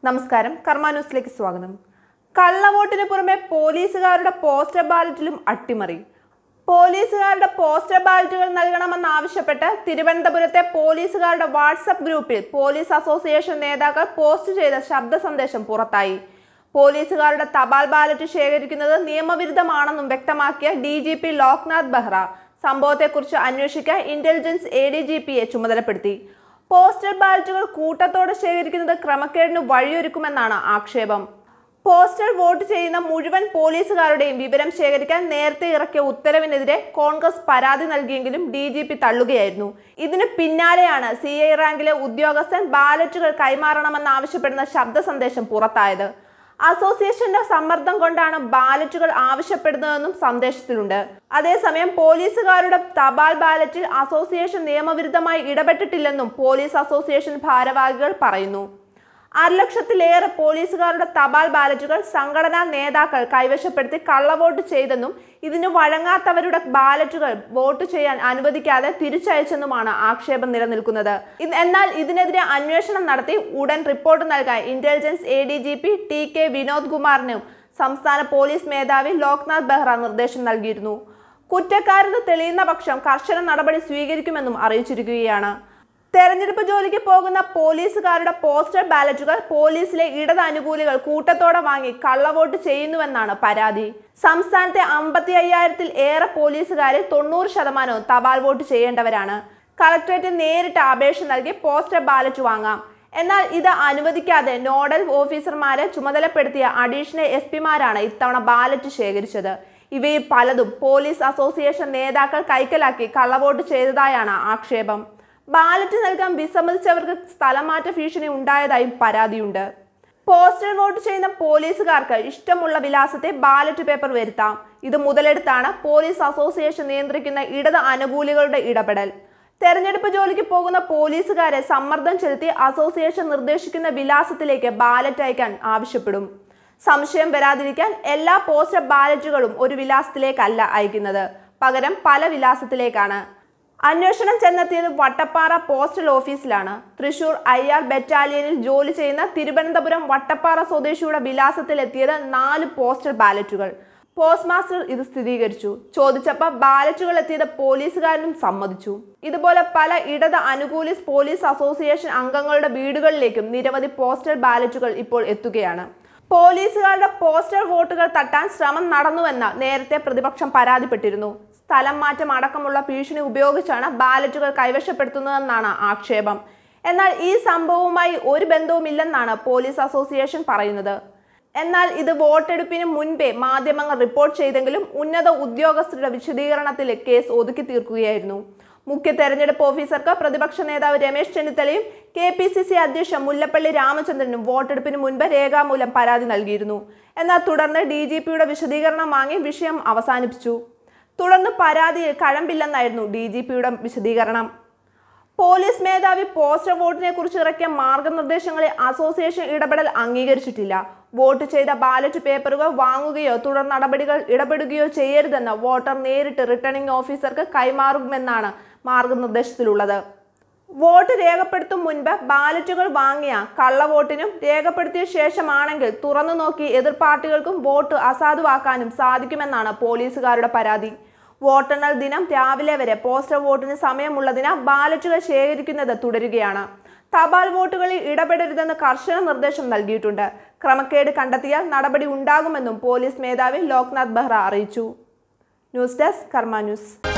നമസ്കാരം കർമ്മ ന്യൂസിലേക്ക് സ്വാഗതം കള്ളവോട്ടിന് പുറമെ പോലീസുകാരുടെ പോസ്റ്റർ ബാലറ്റിലും അട്ടിമറി പോലീസുകാരുടെ പോസ്റ്റർ ബാലറ്റുകൾ നൽകണമെന്നാവശ്യപ്പെട്ട് തിരുവനന്തപുരത്തെ പോലീസുകാരുടെ വാട്സപ്പ് ഗ്രൂപ്പിൽ പോലീസ് അസോസിയേഷൻ നേതാക്കൾ പോസ്റ്റ് ചെയ്ത ശബ്ദ സന്ദേശം പുറത്തായി പോലീസുകാരുടെ തപാൽ ബാലറ്റ് ശേഖരിക്കുന്നത് നിയമവിരുദ്ധമാണെന്നും വ്യക്തമാക്കിയ D G P Loknath Behera സംഭവത്തെക്കുറിച്ച് അന്വേഷിക്കാൻ ഇന്റലിജൻസ് എ ഡി ജി പിയെ ചുമതലപ്പെടുത്തി പോസ്റ്റൽ ബാലറ്റുകൾ കൂട്ടത്തോടെ ശേഖരിക്കുന്നത് ക്രമക്കേടിന് വഴിയൊരുക്കുമെന്നാണ് ആക്ഷേപം പോസ്റ്റൽ വോട്ട് ചെയ്യുന്ന മുഴുവൻ പോലീസുകാരുടെയും വിവരം ശേഖരിക്കാൻ നേരത്തെ ഇറക്കിയ ഉത്തരവിനെതിരെ കോൺഗ്രസ് പരാതി നൽകിയെങ്കിലും ഡി ജി പി തള്ളുകയായിരുന്നു ഇതിന് പിന്നാലെയാണ് സി ഐ റാങ്കിലെ ഉദ്യോഗസ്ഥൻ ബാലറ്റുകൾ കൈമാറണമെന്നാവശ്യപ്പെടുന്ന ശബ്ദ സന്ദേശം പുറത്തായത് അസോസിയേഷന്റെ സമ്മർദ്ദം കൊണ്ടാണ് ബാലറ്റുകൾ ആവശ്യപ്പെടുന്നതെന്നും സന്ദേശത്തിലുണ്ട് അതേസമയം പോലീസുകാരുടെ തപാൽ ബാലറ്റിൽ അസോസിയേഷൻ നിയമവിരുദ്ധമായി ഇടപെട്ടിട്ടില്ലെന്നും പോലീസ് അസോസിയേഷൻ ഭാരവാഹികൾ പറയുന്നു അരലക്ഷത്തിലേറെ പോലീസുകാരുടെ തപാൽ ബാലറ്റുകൾ സംഘടനാ നേതാക്കൾ കൈവശപ്പെടുത്തി കള്ളവോട്ട് ചെയ്തെന്നും ഇതിന് വഴങ്ങാത്തവരുടെ ബാലറ്റുകൾ വോട്ട് ചെയ്യാൻ അനുവദിക്കാതെ തിരിച്ചയച്ചെന്നുമാണ് ആക്ഷേപം നിലനിൽക്കുന്നത് ഇത് എന്നാൽ ഇതിനെതിരെ അന്വേഷണം നടത്തി ഉടൻ റിപ്പോർട്ട് നൽകാൻ intelligence A D G P T K Vinod കുമാറിനും സംസ്ഥാന പോലീസ് മേധാവി ലോക്നാഥ് ബെഹ്റ നിർദ്ദേശം നൽകിയിരുന്നു കുറ്റക്കാരെന്ന് തെളിയുന്ന പക്ഷം കർശന നടപടി സ്വീകരിക്കുമെന്നും അറിയിച്ചിരിക്കുകയാണ് തെരഞ്ഞെടുപ്പ് ജോലിക്ക് പോകുന്ന പോലീസുകാരുടെ പോസ്റ്റർ ബാലറ്റുകൾ പോലീസിലെ ഇടത് അനുകൂലികൾ കൂട്ടത്തോടെ വാങ്ങി കള്ളവോട്ട് ചെയ്യുന്നുവെന്നാണ് പരാതി സംസ്ഥാനത്തെ അമ്പത്തി അയ്യായിരത്തിൽ ഏറെ പോലീസുകാരിൽ തൊണ്ണൂറ് ശതമാനവും തപാൽ വോട്ട് ചെയ്യേണ്ടവരാണ് കളക്ടറേറ്റ് നേരിട്ട് അപേക്ഷ നൽകി പോസ്റ്റർ ബാലറ്റ് വാങ്ങാം എന്നാൽ ഇത് അനുവദിക്കാതെ നോഡൽ ഓഫീസർമാരെ ചുമതലപ്പെടുത്തിയ അഡീഷണൽ എസ് പിമാരാണ് ഇത്തവണ ബാലറ്റ് ശേഖരിച്ചത് ഇവയിൽ പലതും പോലീസ് അസോസിയേഷൻ നേതാക്കൾ കൈക്കലാക്കി കള്ളവോട്ട് ചെയ്തതായാണ് ആക്ഷേപം ബാലറ്റ് നൽകാൻ വിസമ്മതിച്ചവർക്ക് സ്ഥലമാറ്റ ഭീഷണി ഉണ്ടായതായും പരാതിയുണ്ട് പോസ്റ്റൽ വോട്ട് ചെയ്യുന്ന പോലീസുകാർക്ക് ഇഷ്ടമുള്ള വിലാസത്തെ ബാലറ്റ് പേപ്പർ വരുത്താം ഇത് മുതലെടുത്താണ് പോലീസ് അസോസിയേഷൻ നിയന്ത്രിക്കുന്ന ഇടത് അനുകൂലികളുടെ ഇടപെടൽ തെരഞ്ഞെടുപ്പ് ജോലിക്ക് പോകുന്ന പോലീസുകാരെ സമ്മർദ്ദം ചെലുത്തി അസോസിയേഷൻ നിർദ്ദേശിക്കുന്ന വിലാസത്തിലേക്ക് ബാലറ്റ് അയക്കാൻ ആവശ്യപ്പെടും സംശയം വരാതിരിക്കാൻ എല്ലാ പോസ്റ്റർ ബാലറ്റുകളും ഒരു വിലാസത്തിലേക്കല്ല അയക്കുന്നത് പകരം പല വിലാസത്തിലേക്കാണ് അന്വേഷണം ചെന്നെത്തിയത് വട്ടപ്പാറ പോസ്റ്റൽ ഓഫീസിലാണ് തൃശൂർ ഐ ആർ ബറ്റാലിയനിൽ ജോലി ചെയ്യുന്ന തിരുവനന്തപുരം വട്ടപ്പാറ സ്വദേശിയുടെ വിലാസത്തിലെത്തിയത് നാല് പോസ്റ്റൽ ബാലറ്റുകൾ പോസ്റ്റ് മാസ്റ്റർ ഇത് സ്ഥിരീകരിച്ചു ചോദിച്ചപ്പോൾ ബാലറ്റുകൾ എത്തിയത് പോലീസുകാരനും സമ്മതിച്ചു ഇതുപോലെ പല ഇടത് അനുകൂലി പോലീസ് അസോസിയേഷൻ അംഗങ്ങളുടെ വീടുകളിലേക്കും നിരവധി പോസ്റ്റൽ ബാലറ്റുകൾ ഇപ്പോൾ എത്തുകയാണ് പോലീസുകാരുടെ പോസ്റ്റൽ വോട്ടുകൾ തട്ടാൻ ശ്രമം നടന്നുവെന്ന് നേരത്തെ പ്രതിപക്ഷം പരാതിപ്പെട്ടിരുന്നു സ്ഥലം മാറ്റം അടക്കമുള്ള ഭീഷണി ഉപയോഗിച്ചാണ് ബാലറ്റുകൾ കൈവശപ്പെടുത്തുന്നതെന്നാണ് ആക്ഷേപം എന്നാൽ ഈ സംഭവവുമായി ഒരു ബന്ധവുമില്ലെന്നാണ് പോലീസ് അസോസിയേഷൻ പറയുന്നത് എന്നാൽ ഇത് വോട്ടെടുപ്പിന് മുൻപേ മാധ്യമങ്ങൾ റിപ്പോർട്ട് ചെയ്തെങ്കിലും ഉന്നത ഉദ്യോഗസ്ഥരുടെ വിശദീകരണത്തിൽ കേസ് ഒതുക്കി തീർക്കുകയായിരുന്നു മുഖ്യ തെരഞ്ഞെടുപ്പ് ഓഫീസർക്ക് പ്രതിപക്ഷ നേതാവ് രമേശ് ചെന്നിത്തലയും കെ പി സി സി അധ്യക്ഷൻ മുല്ലപ്പള്ളി രാമചന്ദ്രനും വോട്ടെടുപ്പിന് മുൻപ് രേഖാമൂലം പരാതി നൽകിയിരുന്നു എന്നാൽ തുടർന്ന് ഡി ജി പിയുടെ വിശദീകരണം വാങ്ങി വിഷയം അവസാനിപ്പിച്ചു തുടർന്ന് പരാതിയിൽ കഴമ്പില്ലെന്നായിരുന്നു ഡി ജി പിയുടെ വിശദീകരണം പോലീസ് മേധാവി പോസ്റ്റർ വോട്ടിനെ കുറിച്ച് ഇറക്കിയ മാർഗനിർദ്ദേശങ്ങളിൽ അസോസിയേഷൻ ഇടപെടൽ അംഗീകരിച്ചിട്ടില്ല വോട്ട് ചെയ്ത ബാലറ്റ് പേപ്പറുകൾ വാങ്ങുകയോ തുടർ നടപടികൾ ഇടപെടുകയോ ചെയ്യരുതെന്ന് വോട്ടർ നേരിട്ട് റിട്ടേണിംഗ് ഓഫീസർക്ക് കൈമാറുമെന്നാണ് മാർഗനിർദ്ദേശത്തിലുള്ളത് വോട്ട് രേഖപ്പെടുത്തും മുൻപ് ബാലറ്റുകൾ വാങ്ങിയ കള്ളവോട്ടിനും രേഖപ്പെടുത്തിയ ശേഷമാണെങ്കിൽ തുറന്നു നോക്കി എതിർ പാർട്ടികൾക്കും വോട്ട് അസാധുവാക്കാനും സാധിക്കുമെന്നാണ് പോലീസുകാരുടെ പരാതി വോട്ടെണ്ണൽ ദിനം രാവിലെ വരെ പോസ്റ്റൽ വോട്ടിന് സമയമുള്ളതിനാൽ ബാലറ്റുകൾ ശേഖരിക്കുന്നത് തുടരുകയാണ് തപാൽ വോട്ടുകളിൽ ഇടപെടരുതെന്ന് കർശന നിർദ്ദേശം നൽകിയിട്ടുണ്ട് ക്രമക്കേട് കണ്ടെത്തിയാൽ നടപടി ഉണ്ടാകുമെന്നും പോലീസ് മേധാവി ലോക്നാഥ് ബെഹ്റ അറിയിച്ചു ന്യൂസ് ഡെസ്ക് കർമ്മ ന്യൂസ്